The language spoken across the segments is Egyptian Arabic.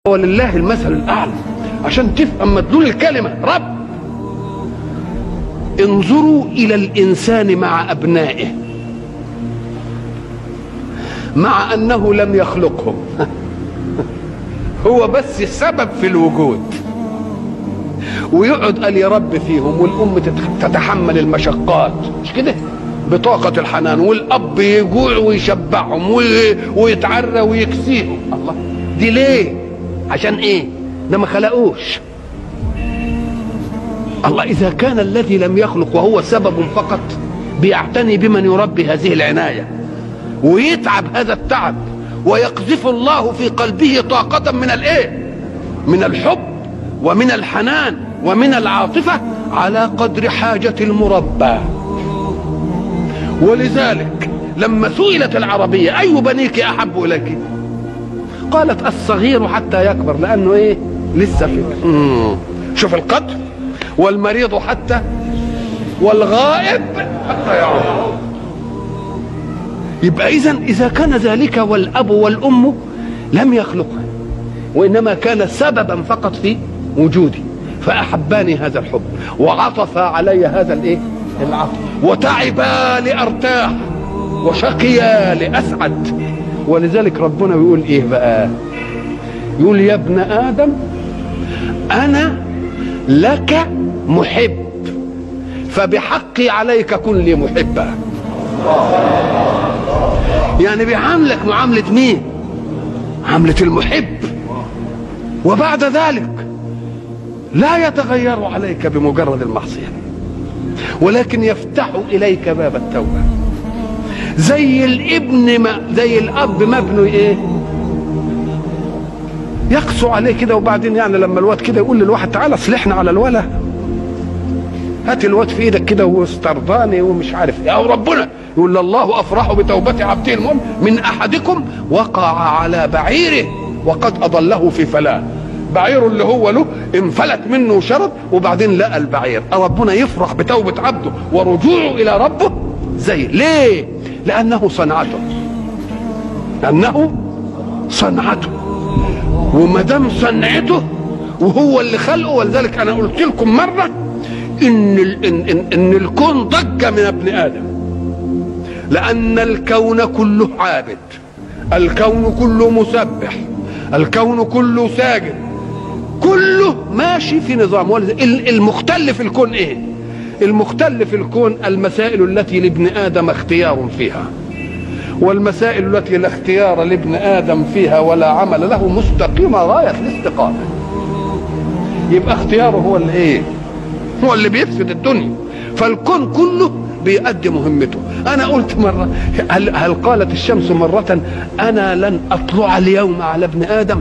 ولله المثل الاعلى عشان تفهم مدلول الكلمه رب انظروا الى الانسان مع ابنائه مع انه لم يخلقهم هو بس سبب في الوجود ويقعد قال يا رب فيهم والام تتحمل المشقات مش كده بطاقة الحنان والأب يجوع ويشبعهم ويتعرى ويكسيهم الله دي ليه عشان ايه ده ما خلقوش الله إذا كان الذي لم يخلق وهو سبب فقط بيعتني بمن يربي هذه العناية ويتعب هذا التعب ويقذف الله في قلبه طاقة من الايه من الحب ومن الحنان ومن العاطفة على قدر حاجة المربى ولذلك لما سئلت العربية أي بنيك أحب إليك قالت الصغير حتى يكبر لأنه إيه لسه في مم. شوف القدر والمريض حتى والغائب حتى يعود يبقى إذا إذا كان ذلك والأب والأم لم يخلقها وإنما كان سببا فقط في وجودي فأحباني هذا الحب وعطف علي هذا الإيه العطف وتعبا لأرتاح وشقيا لأسعد ولذلك ربنا بيقول إيه بقى يقول يا ابن آدم أنا لك محب فبحقي عليك كن لي محبا يعني بيعاملك معاملة مين عاملة المحب وبعد ذلك لا يتغير عليك بمجرد المعصية ولكن يفتح إليك باب التوبة زي الابن ما زي الأب ما ابنه إيه يقسو عليه كده وبعدين يعني لما الواد كده يقول للواحد تعالى اصلحنا على الولا هات الواد في ايدك كده واسترضاني ومش عارف ايه او ربنا يقول الله افرح بتوبه عبده المؤمن من احدكم وقع على بعيره وقد اضله في فلاه بعيره اللي هو له انفلت منه شرد وبعدين لقى البعير ربنا يفرح بتوبه عبده ورجوعه الى ربه زي ليه لانه صنعته لانه صنعته وما دام صنعته وهو اللي خلقه ولذلك انا قلت لكم مره ان إن, إن, ان الكون ضج من ابن ادم لان الكون كله عابد الكون كله مسبح الكون كله ساجد كله ماشي في نظام المختل في الكون ايه المختل في الكون المسائل التي لابن ادم اختيار فيها والمسائل التي لا اختيار لابن ادم فيها ولا عمل له مستقيمه غايه الاستقامه يبقى اختياره هو اللي ايه هو اللي بيفسد الدنيا فالكون كله بيأدي مهمته انا قلت مره هل, هل قالت الشمس مره انا لن اطلع اليوم على ابن ادم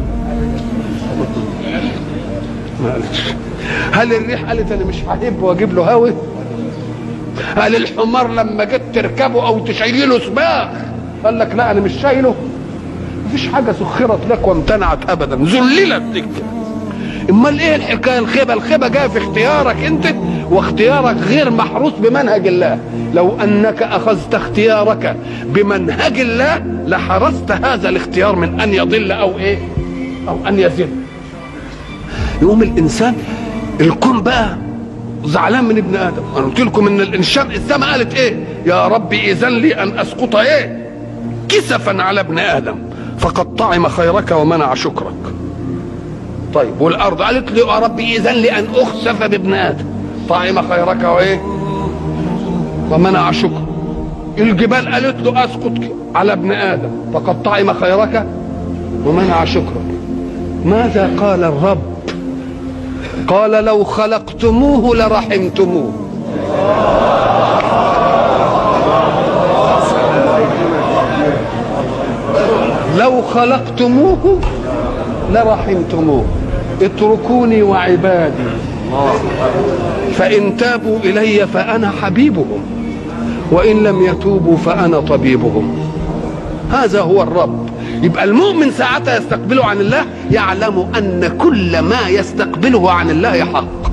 هل الريح قالت انا مش هحب واجيب له هوا هل الحمار لما جيت تركبه او تشيلي له سباق قال لك لا انا مش شايله مفيش حاجه سخرت لك وامتنعت ابدا ذللت لك امال ايه الحكايه الخيبه الخيبه جايه في اختيارك انت واختيارك غير محروس بمنهج الله لو انك اخذت اختيارك بمنهج الله لحرست هذا الاختيار من ان يضل او ايه او ان يزل يقوم الانسان الكون بقى زعلان من ابن ادم انا قلت لكم ان الانسان السماء قالت ايه يا رب اذن لي ان اسقط ايه كسفا على ابن ادم فقد طعم خيرك ومنع شكرك طيب والارض قالت لي يا رب اذن لي ان اخسف بابن ادم طعم خيرك وايه ومنع شكرك الجبال قالت له اسقط على ابن ادم فقد طعم خيرك ومنع شكرك ماذا قال الرب قال لو خلقتموه لرحمتموه لو خلقتموه لرحمتموه اتركوني وعبادي فإن تابوا إلي فأنا حبيبهم وإن لم يتوبوا فأنا طبيبهم هذا هو الرب يبقى المؤمن ساعتها يستقبله عن الله يعلم أن كل ما يستقبله عن الله حق